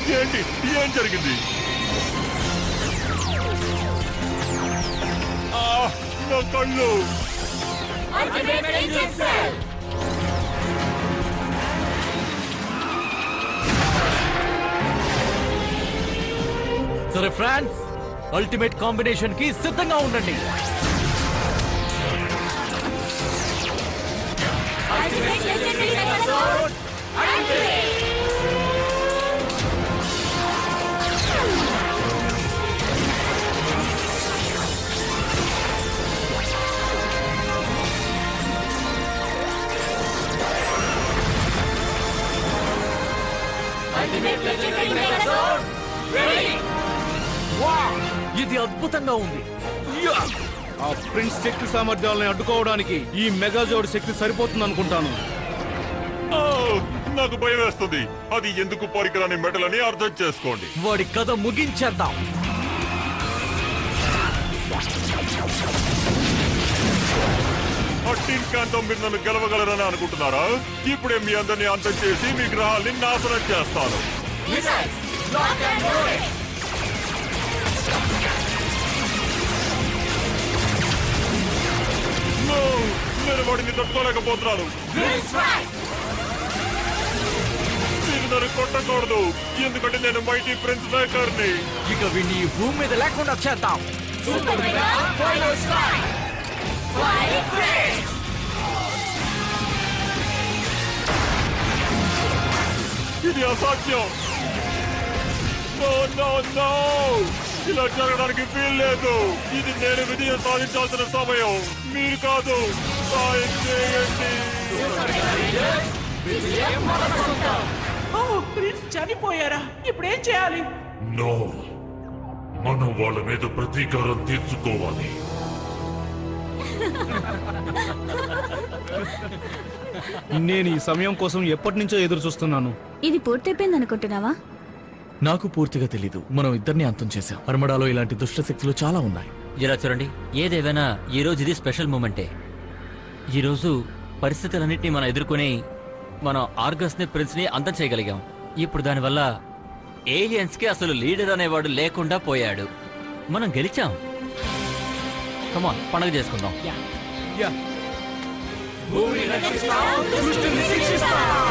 ఏంటి ఏం జరిగింది ఆ, నా కళ్ళు సరే ఫ్రాన్స్ అల్టిమేట్ కాంబినేషన్ కి సిద్ధంగా ఉండండి వావ్! ఇది అద్భుతంగా ఉంది యా! ఆ ప్రిన్స్ శక్తి సామర్థ్యాలను అడ్డుకోవడానికి ఈ మెగాజోడ్ శక్తి సరిపోతుంది అనుకుంటాను ఆ, నాకు భయం వేస్తుంది అది ఎందుకు పరికరాని మెటల్ అని అర్థం చేసుకోండి వాడి కథ ముగించేద్దాం ఆ టీన్ కాంతో మీరు నన్ను గెలవగలరని అనుకుంటున్నారా ఇప్పుడే మీ అందరినీ అంతం చేసి మీ గ్రహాల్ని నాశనం చేస్తాను No! నేను వాడిని తట్టుకోలేకపోతున్నాను మీరు నన్ను కొట్టకూడదు ఎందుకంటే నేను మైటీ ప్రిన్స్ మేకర్ని ఇక వీడిని ఈ భూమి మీద లేకుండా చేద్దాం ఇది అసాధ్యం No, no, no! ఇలా జరగడానికి వీల్లేదు ఇది నేను విజయం సాధించాల్సిన సమయం మీరు కాదు సాయం చేయండి ఓ ప్రిన్స్ చనిపోయారా ఇప్పుడేం చేయాలి నో మనం వాళ్ళ మీద ప్రతీకారం తీర్చుకోవాలి నేను ఈ సమయం కోసం ఎప్పటి నుంచో ఎదురు చూస్తున్నాను ఇది పూర్తయిపోయింది అనుకుంటున్నావా నాకు పూర్తిగా తెలీదు మనం ఇద్దరిని అంతం చేశాం అర్మడాలో ఇలాంటి దుష్ట శక్తులు చాలా ఉన్నాయి ఇలా చూడండి ఏదేమైనా ఈ రోజు ఇది స్పెషల్ మూమెంటే ఈ రోజు పరిస్థితులన్నింటినీ మనం ఎదుర్కొని మనం ఆర్గస్ ని ప్రిన్స్ ని అంతం చేయగలిగాం ఇప్పుడు దానివల్ల ఏలియన్స్ కి అసలు లీడర్ అనేవాడు లేకుండా పోయాడు మనం గెలిచాం కమాన్ పండగ చేసుకుందాం యా దృష్టిని శిక్షిస్తా